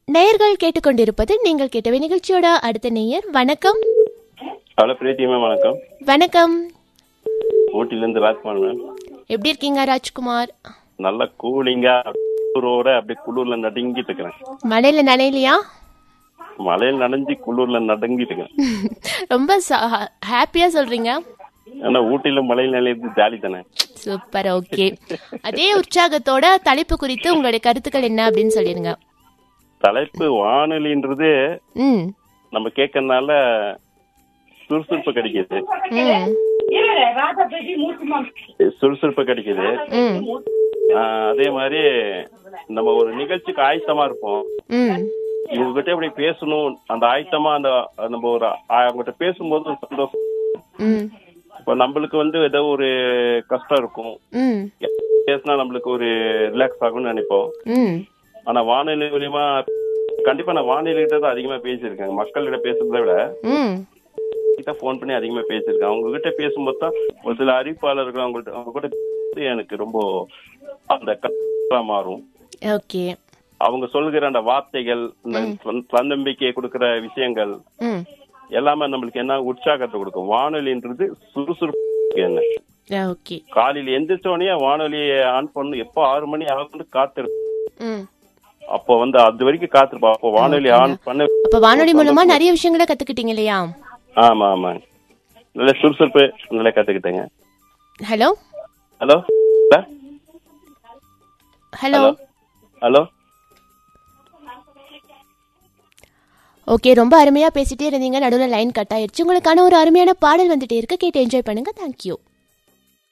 நேயர்கள் கேட்டுக்கொண்டிருப்பது நீங்கள் கேட்டவை நிகழ்ச்சியோட அடுத்த நேயர் வணக்கம் ஹலோ பிரீத்தி மேம் வணக்கம் வணக்கம் ஊட்டிலேருந்து ராஜ்குமார் மேம் எப்படி இருக்கீங்க ராஜ்குமார் நல்ல கூலிங்கா குளிரோட அப்படியே குளிர்ல நடுங்கிட்டு இருக்கிறேன் மழையில நனையலையா மழையில் நனைஞ்சு குளிர்ல நடுங்கிட்டு இருக்கிறேன் ரொம்ப ஹாப்பியா சொல்றீங்க ஆனா ஊட்டியில மழையில் நிலையது ஜாலி தானே சூப்பர் ஓகே அதே உற்சாகத்தோட தலைப்பு குறித்து உங்களுடைய கருத்துக்கள் என்ன அப்படின்னு சொல்லிருங்க தலைப்பு வானொலின்றது ம் நம்ம கேட்கறதுனால சுறுசுறுப்பு கிடைக்குது ம் சுறுசுறுப்பு கிடைக்குது ம் ஆஹ் அதே மாதிரி நம்ம ஒரு நிகழ்ச்சிக்கு ஆயத்தமா இருப்போம் ம் இவங்க கிட்ட எப்படி பேசணும் அந்த ஆயத்தமா அந்த நம்ம ஒரு அவங்ககிட்ட பேசும்போது ஒரு சந்தோஷம் ம் இப்ப நம்மளுக்கு வந்து ஏதோ ஒரு கஷ்டம் இருக்கும் ம் பேசினா நம்மளுக்கு ஒரு ரிலாக்ஸ் ஆகும்னு நினைப்போம் ம் ஆனா வானொலி மூலியமா கண்டிப்பா நான் வானொலி கிட்ட தான் அதிகமா பேசியிருக்கேன் மக்கள்கிட்ட பேசுறதை விட ம் கிட்ட ஃபோன் பண்ணி அதிகமா பேசியிருக்கேன் அவங்க கிட்ட பேசும்போது தான் ஒரு சில அறிவிப்பாளர்கள் அவங்கள்ட்ட அவங்க கூட பேசி எனக்கு ரொம்ப அந்த கஷ்டமா மாறும் ஓகே அவங்க சொல்கிற அந்த வார்த்தைகள் இந்த தன்- தன்னம்பிக்கையை கொடுக்கிற விஷயங்கள் ம் எல்லாமே நம்மளுக்கு என்ன உற்சாகத்தை கொடுக்கும் வானொலின்றது சுறுசுறுப்பு என்ன ஓகே காலையில எந்திரிச்சோடனே வானொலியை ஆன் பண்ணணும் எப்போ ஆறு மணி ஆகும்னு காத்திருப்போம் ம் அப்போ வந்து அது வரைக்கும் காத்திருப்போம் அப்போ வானொலி ஆன் பண்ண அப்ப வானொலி மூலமா நிறைய விஷயங்களை கத்துக்கிட்டீங்க இல்லையா ஆமா ஆமா நல்ல சுறுசுறுப்பு நல்லா கத்துக்கிட்டேங்க hello hello sir hello hello hello okay ரொம்ப அருமையா பேசிட்டே இருந்தீங்க நடுவில் லைன் கட் ஆயிருச்சு உங்களுக்கான ஒரு அருமையான பாடல் வந்துட்டே இருக்கு கேட்டு என்ஜாய் பண்ணுங்க தேங்க்யூ